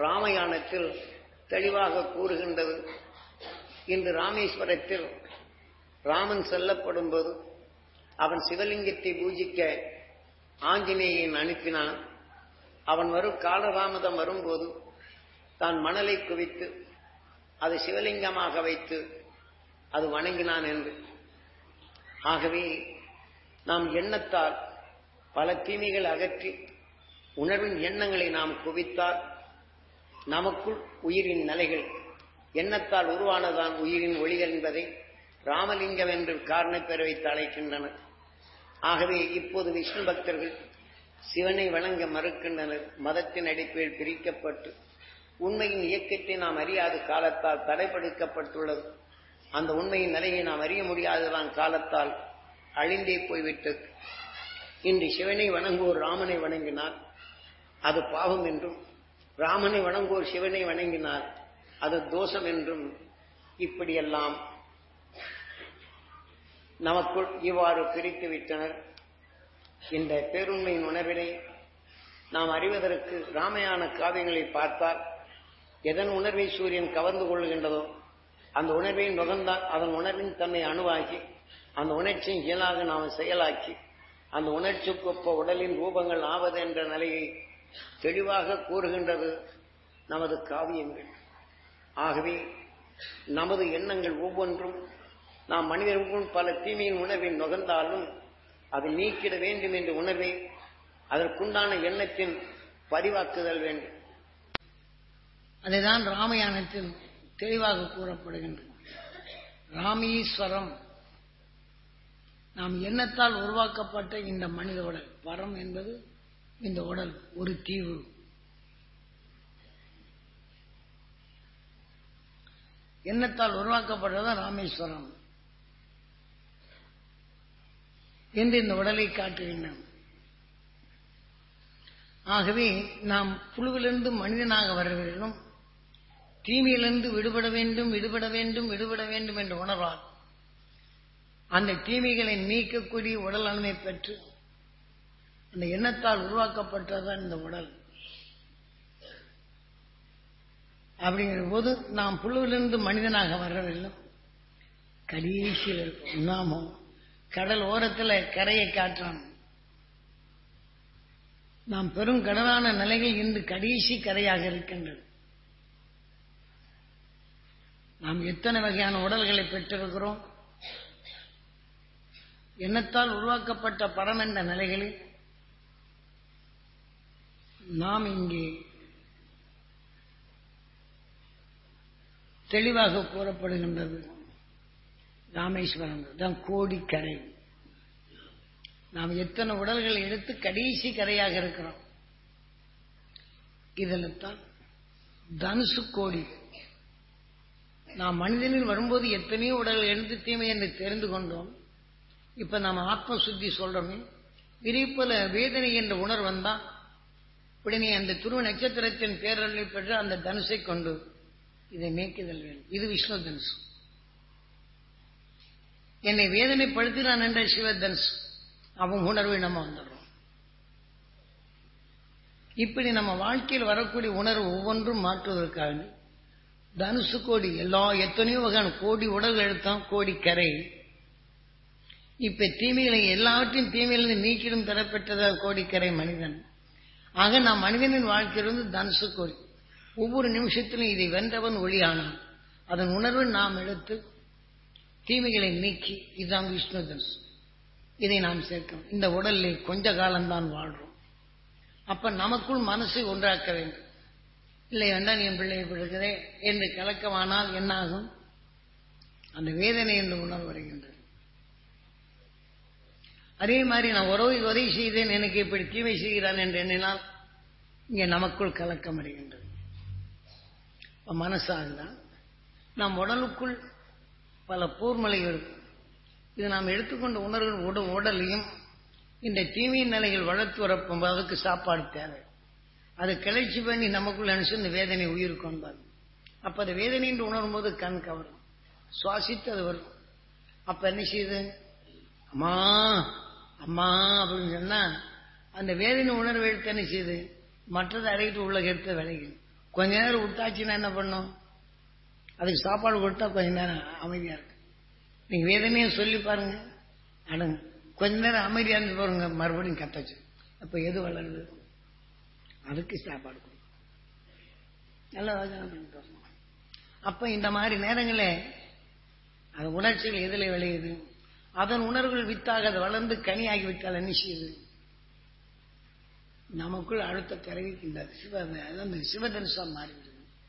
ராமயானத்தில் தெளிவாக கூறுகின்றது இன்று ராமேஸ்வரத்தில் ராமன் செல்லப்படும் போது அவன் சிவலிங்கத்தை பூஜிக்க ஆஞ்சநேயன் அனுப்பினான் அவன் வரும் காலதாமதம் வரும்போது தான் மணலை குவித்து அது சிவலிங்கமாக வைத்து அது வணங்கினான் என்று ஆகவே நாம் எண்ணத்தால் பல தீமைகள் அகற்றி உணர்வின் எண்ணங்களை நாம் குவித்தால் நமக்குள் உயிரின் நிலைகள் எண்ணத்தால் உருவானதான் உயிரின் ஒளிகள் என்பதை ராமலிங்கம் என்று காரணப் பெற வைத்து அழைக்கின்றனர் ஆகவே இப்போது விஷ்ணு பக்தர்கள் சிவனை வணங்க மறுக்கின்றனர் மதத்தின் அடிப்படையில் பிரிக்கப்பட்டு உண்மையின் இயக்கத்தை நாம் அறியாத காலத்தால் தடைப்படுத்தப்பட்டுள்ளது அந்த உண்மையின் நிலையை நாம் அறிய முடியாததான் காலத்தால் அழிந்தே போய்விட்டது இன்று சிவனை வணங்குவோர் ராமனை வணங்கினார் அது பாவம் என்றும் ராமனை வணங்குவோர் சிவனை வணங்கினார் அது தோஷம் என்றும் இப்படியெல்லாம் நமக்குள் இவ்வாறு பிரித்து விட்டனர் இந்த பேருண்மையின் உணர்வினை நாம் அறிவதற்கு ராமயான காவியங்களை பார்த்தால் எதன் உணர்வை சூரியன் கவர்ந்து கொள்கின்றதோ அந்த உணர்வை நுகர்ந்தால் அதன் உணர்வின் தன்மை அணுவாகி அந்த உணர்ச்சியின் இயலாக நாம் செயலாக்கி அந்த உணர்ச்சிக்கொப்ப உடலின் ரூபங்கள் ஆவது என்ற நிலையை தெளிவாக கூறுகின்றது நமது காவியங்கள் ஆகவே நமது எண்ணங்கள் ஒவ்வொன்றும் நாம் மனிதர்களும் பல தீமையின் உணர்வை நுகர்ந்தாலும் அதை நீக்கிட வேண்டும் என்ற உணர்வை அதற்குண்டான எண்ணத்தின் பதிவாக்குதல் வேண்டும் அதுதான் ராமயானத்தில் தெளிவாக கூறப்படுகின்றது ராமீஸ்வரம் நாம் எண்ணத்தால் உருவாக்கப்பட்ட இந்த மனித உடல் பரம் என்பது இந்த உடல் ஒரு தீவு எண்ணத்தால் உருவாக்கப்பட்டதான் ராமேஸ்வரம் என்று இந்த உடலை காட்டுகின்றன ஆகவே நாம் புழுவிலிருந்து மனிதனாக வர வேண்டும் தீமையிலிருந்து விடுபட வேண்டும் விடுபட வேண்டும் விடுபட வேண்டும் என்று உணர்வார் அந்த தீமைகளை நீக்கக்கூடிய உடல் நன்மை பெற்று அந்த எண்ணத்தால் உருவாக்கப்பட்டதான் இந்த உடல் அப்படிங்கிற போது நாம் புழுவிலிருந்து மனிதனாக வரவில்லை கடைசியில் இருக்கும் நாமும் கடல் ஓரத்தில் கரையை காட்டுறோம் நாம் பெரும் கடலான நிலையில் இன்று கடைசி கரையாக இருக்கின்றது நாம் எத்தனை வகையான உடல்களை பெற்றிருக்கிறோம் எண்ணத்தால் உருவாக்கப்பட்ட பரம் என்ற நிலைகளில் நாம் இங்கே தெளிவாக கூறப்படுகின்றது ராமேஸ்வரம் தான் கோடிக்கரை நாம் எத்தனை உடல்களை எடுத்து கடைசி கரையாக இருக்கிறோம் இதில் தான் தனுசு கோடி நாம் மனிதனில் வரும்போது எத்தனையோ உடல்கள் எடுத்து தீமை என்று தெரிந்து கொண்டோம் இப்ப நாம் ஆத்ம சுத்தி சொல்றோமே விரிப்பல வேதனை என்ற உணர்வு வந்தா உடனே அந்த துருவ நட்சத்திரத்தின் பேரலை பெற்று அந்த தனுசை கொண்டு இதை நீக்குதல் வேண்டும் இது விஷ்ணு தனுசு என்னை வேதனைப்படுத்தினான் என்ற சிவ தனுசு அவன் உணர்வை நம்ம வந்துடுறோம் இப்படி நம்ம வாழ்க்கையில் வரக்கூடிய உணர்வு ஒவ்வொன்றும் மாற்றுவதற்காக தனுசு கோடி எல்லா எத்தனையோ வகையான கோடி உடல் எடுத்தோம் கோடி கரை இப்ப தீமைகளை எல்லாவற்றையும் தீமையிலிருந்து நீக்கிடும் தரப்பெற்றதா கோடிக்கரை மனிதன் ஆக நாம் மனிதனின் வாழ்க்கையிலிருந்து தனுசு கோடி ஒவ்வொரு நிமிஷத்திலும் இதை வென்றவன் ஒளியானான் அதன் உணர்வு நாம் எடுத்து தீமைகளை நீக்கி இதுதான் விஷ்ணு தனுசு இதை நாம் சேர்க்கணும் இந்த உடலில் கொஞ்ச காலம்தான் வாழ்றோம் அப்ப நமக்குள் மனசை ஒன்றாக்க வேண்டும் இல்லை வேண்டாம் என் பிள்ளை இப்படி இருக்குதே என்று கலக்கமானால் என்னாகும் அந்த வேதனை என்று உணர்வு வருகின்றது அதே மாதிரி நான் உறவை உதவி செய்தேன் எனக்கு இப்படி தீமை செய்கிறான் என்று எண்ணினால் இங்கே நமக்குள் கலக்கம் வருகின்றது மனசாகுதான் நம் உடலுக்குள் பல போர்மலைகள் இருக்கும் இது நாம் எடுத்துக்கொண்ட உணர்வு உட உடலையும் இந்த தீமையின் நிலைகள் வளர்த்து வரப்போம் அதுக்கு சாப்பாடு தேவை அது கிளர்ச்சி பண்ணி நமக்குள்ள நினைச்சு இந்த வேதனை உயிருக்கு வந்தாது அப்ப அது வேதனை என்று உணரும் போது கண் கவரும் சுவாசித்து அது வரும் அப்ப என்ன செய்யுது அம்மா அம்மா அப்படின்னு சொன்னா அந்த வேதனை உணர்வு எடுத்து என்ன செய்யுது மற்றது அடையிட்டு உள்ள எடுத்து விளையும் கொஞ்ச நேரம் விட்டாச்சுன்னா என்ன பண்ணும் அதுக்கு சாப்பாடு கொடுத்தா கொஞ்ச நேரம் அமைதியா இருக்கு நீங்க வேதனையை சொல்லி பாருங்க அடங்க கொஞ்ச நேரம் அமைதியா இருந்து பாருங்க மறுபடியும் கத்தாச்சு அப்ப எது வளருது அதுக்கு சாப்பாடு கொடுக்கும் நல்ல யோசனை பண்ணிட்டு வரணும் அப்ப இந்த மாதிரி நேரங்களே அது உணர்ச்சிகள் எதில் விளையுது அதன் உணர்வுகள் வித்தாக அது வளர்ந்து கனியாகி விட்டால் என்ன செய்யுது நமக்குள் அழுத்த கருவிக்கின்றது சிவ அந்த சிவதனுஷம் மாறிவிடுது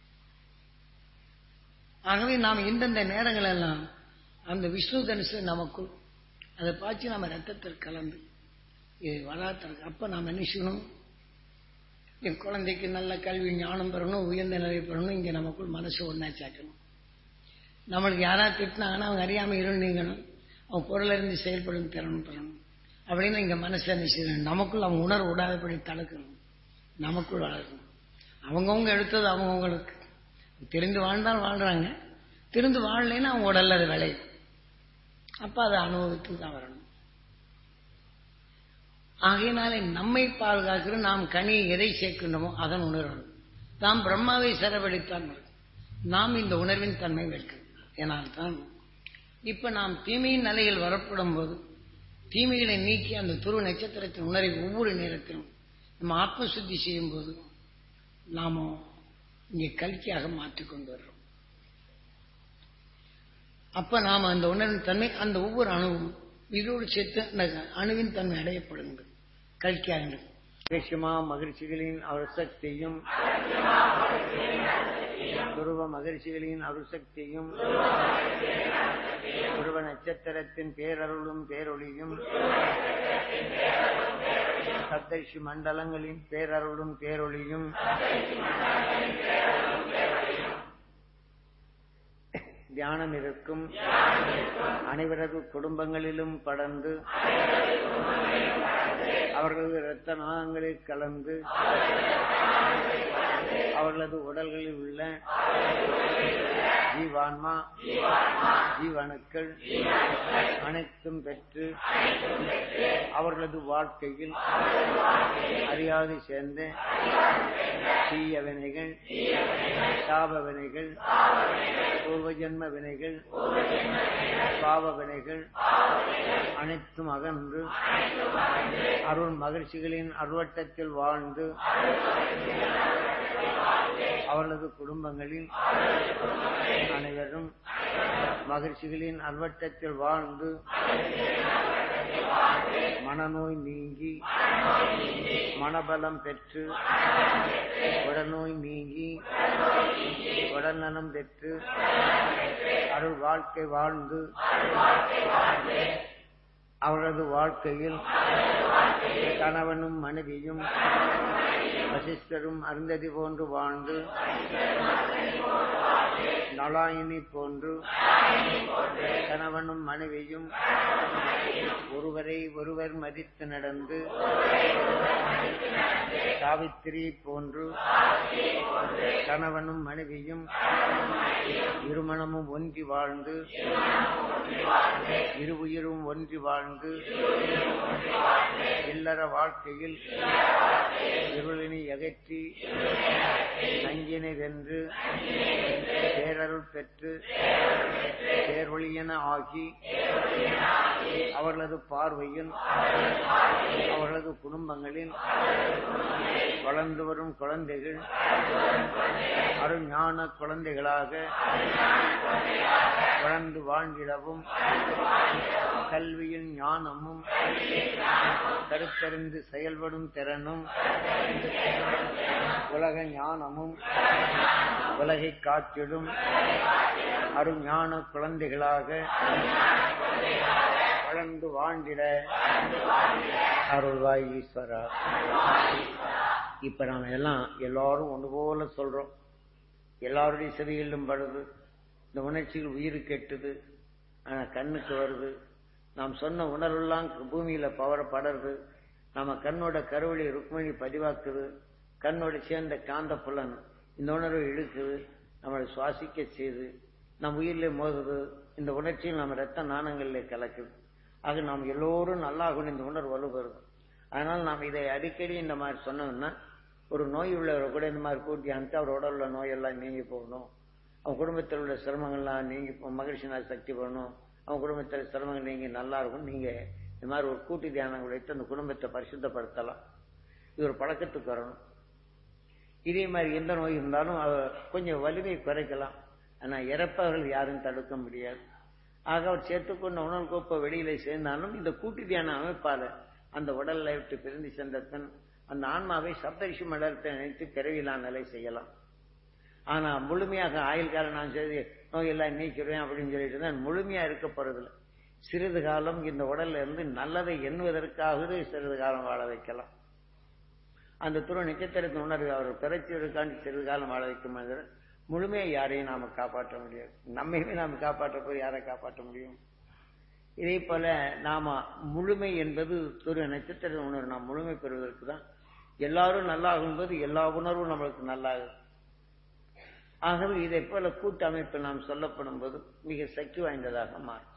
ஆகவே நாம் எந்தெந்த நேரங்கள் எல்லாம் அந்த விஷ்ணு தனுசு நமக்குள் அதை பாய்ச்சி நம்ம ரத்தத்தில் கலந்து இது வளர்த்தருக்கு அப்ப நாம் என்ன செய்யணும் என் குழந்தைக்கு நல்ல கல்வி ஞானம் பெறணும் உயர்ந்த நிலை பெறணும் இங்க நமக்குள் மனசு ஒன்னா சேர்க்கணும் நம்மளுக்கு யாராவது திட்டினாங்கன்னா அவங்க அறியாம இருள் நீங்கணும் அவன் பொருள் இருந்து செயல்படும் திறனும் பெறணும் அப்படின்னு இங்க மனசு என்ன செய்யணும் நமக்குள் அவன் உணர்வு விடாதபடி தடுக்கணும் நமக்குள் வளரணும் அவங்கவுங்க எடுத்தது அவங்கவுங்களுக்கு தெரிந்து வாழ்ந்தால் வாழ்றாங்க திருந்து வாழலைன்னா அவங்க உடல்ல அது விளையும் அப்ப அதை அனுபவித்து தான் வரணும் ஆகையினாலே நம்மை பாதுகாக்கிற நாம் கனியை எதை சேர்க்கின்றோமோ அதன் உணரணும் நாம் பிரம்மாவை செலவழித்தான் நாம் இந்த உணர்வின் தன்மை வைக்கணும் ஏனால்தான் இப்ப நாம் தீமையின் நிலையில் வரப்படும் போது தீமைகளை நீக்கி அந்த துருவ நட்சத்திரத்தின் உணரை ஒவ்வொரு நேரத்திலும் நம்ம ஆத்ம சுத்தி செய்யும் போது நாம இங்கே கல்கியாக மாற்றிக்கொண்டு வர்றோம் அப்ப நாம அந்த உணர்வின் தன்மை அந்த ஒவ்வொரு அணுவும் இதோடு சேர்த்து அந்த அணுவின் தன்மை அடையப்படுங்க கல்கியாக மகிழ்ச்சிமா மகிழ்ச்சிகளின் அருசக்தியும் துருவ மகிழ்ச்சிகளின் அருசக்தியும் துருவ நட்சத்திரத்தின் பேரருளும் பேரொளியும் சப்தர்ஷி மண்டலங்களின் பேரருளும் பேரொளியும் தியானம் இருக்கும் அனைவரது குடும்பங்களிலும் படர்ந்து அவர்களது இரத்த நாகங்களில் கலந்து அவர்களது உடல்களில் உள்ள ஜீவான்மா ஜீவணுக்கள் அனைத்தும் பெற்று அவர்களது வாழ்க்கையில் அறியாது சேர்ந்த தீய வினைகள் சாப வினைகள் பூர்வ ஜென்ம வினைகள் பாவ வினைகள் அனைத்தும் அகன்று அருள் மகிழ்ச்சிகளின் அருவட்டத்தில் வாழ்ந்து அவர்களது குடும்பங்களில் அனைவரும் மகிழ்ச்சிகளின் அல்வட்டத்தில் வாழ்ந்து மனநோய் நீங்கி மனபலம் பெற்று உடல்நோய் நீங்கி உடல்நலம் பெற்று அருள் வாழ்க்கை வாழ்ந்து அவரது வாழ்க்கையில் கணவனும் மனைவியும் வசிஷ்டரும் அருந்ததி போன்று வாழ்ந்து நலாயினி போன்று கணவனும் மனைவியும் ஒருவரை ஒருவர் மதித்து நடந்து சாவித்திரி போன்று கணவனும் மனைவியும் இருமணமும் ஒன்றி வாழ்ந்து இரு உயிரும் ஒன்றி வாழ்ந்து இல்லற வாழ்க்கையில் இருளினை அகற்றி நங்கினை வென்று பேரருள் பெற்று பேரொழியென ஆகி அவர்களது பார்வையில் அவர்களது குடும்பங்களில் வளர்ந்து வரும் குழந்தைகள் அருஞான குழந்தைகளாக வளர்ந்து வாழ்ந்திடவும் கல்வியில் ஞானமும் கருத்தறிந்து செயல்படும் திறனும் உலக ஞானமும் உலகை காத்திடும் அருஞான குழந்தைகளாக வளர்ந்து வாழ்ந்திட அருள்வாய் ஈஸ்வரா இப்ப நாம எல்லாம் எல்லாரும் ஒன்று போல சொல்றோம் எல்லாருடைய செவிகளிலும் படுது இந்த உணர்ச்சிகள் உயிர் கெட்டுது ஆனா கண்ணுக்கு வருது நாம் சொன்ன உணர்வெல்லாம் பூமியில பவர படருது நம்ம கண்ணோட கருவழி ருக்மணி பதிவாக்குது கண்ணோட சேர்ந்த காந்த புலன் இந்த உணர்வை இழுக்குது நம்மளை சுவாசிக்க செய்து நம் உயிரிலே மோதுது இந்த உணர்ச்சியில் நம்ம ரத்த நாணங்களிலே கலக்குது ஆக நாம் எல்லோரும் நல்லாகணும் இந்த உணர்வு வலுப்பெறுது அதனால் நாம் இதை அடிக்கடி இந்த மாதிரி சொன்னோம்னா ஒரு நோய் உள்ளவரை கூட இந்த மாதிரி கூட்டி அனுப்பிச்சு அவர் உடல்ல நோயெல்லாம் நீங்கி போகணும் அவன் குடும்பத்தில் உள்ள சிரமங்கள்லாம் நீங்கி போ- மகிழ்ச்சி நாள் சக்தி பண்ணணும் அவன் குடும்பத்தில் சிரமங்கள் நீங்க நல்லா இருக்கும் நீங்க இந்த மாதிரி ஒரு கூட்டு தியானங்கள் வைத்து அந்த குடும்பத்தை பரிசுத்தப்படுத்தலாம் இது ஒரு பழக்கத்துக்கு வரணும் இதே மாதிரி எந்த நோய் இருந்தாலும் அவ கொஞ்சம் வலிமை குறைக்கலாம் ஆனா இறப்பவர்கள் யாரும் தடுக்க முடியாது ஆக அவர் சேர்த்துக்கொண்ட உணவு கோப்பை வெளியில சேர்ந்தாலும் இந்த கூட்டு தியான அமைப்பால அந்த உடல்ல விட்டு பிரிந்து சென்ற தன் அந்த ஆன்மாவை சப்தரிஷி மண்டலத்தை நினைத்து பிறவிலா நிலை செய்யலாம் ஆனா முழுமையாக ஆயுள் காலம் நான் செய்து நோயெல்லாம் நீக்கிறேன் அப்படின்னு சொல்லிட்டு தான் முழுமையா இருக்க போறதில்லை சிறிது காலம் இந்த உடல்ல இருந்து நல்லதை எண்ணுவதற்காகவே சிறிது காலம் வாழ வைக்கலாம் அந்த துரு நட்சத்திரத்தின் உணர்வு அவர் பிறச்சிருக்காண்டி சிறிது காலம் வாழ வைக்கும் தவிர முழுமையாக யாரையும் நாம காப்பாற்ற முடியாது நம்மையுமே நாம காப்பாற்ற போய் யாரை காப்பாற்ற முடியும் இதே போல நாம முழுமை என்பது துரு நட்சத்திர உணர்வு நாம் முழுமை பெறுவதற்கு தான் எல்லாரும் நல்லாகும்போது எல்லா உணர்வும் நம்மளுக்கு நல்லாகும் ஆகவே இதை போல கூட்டமைப்பு நாம் சொல்லப்படும் போது மிக சக்தி வாய்ந்ததாக மாறும்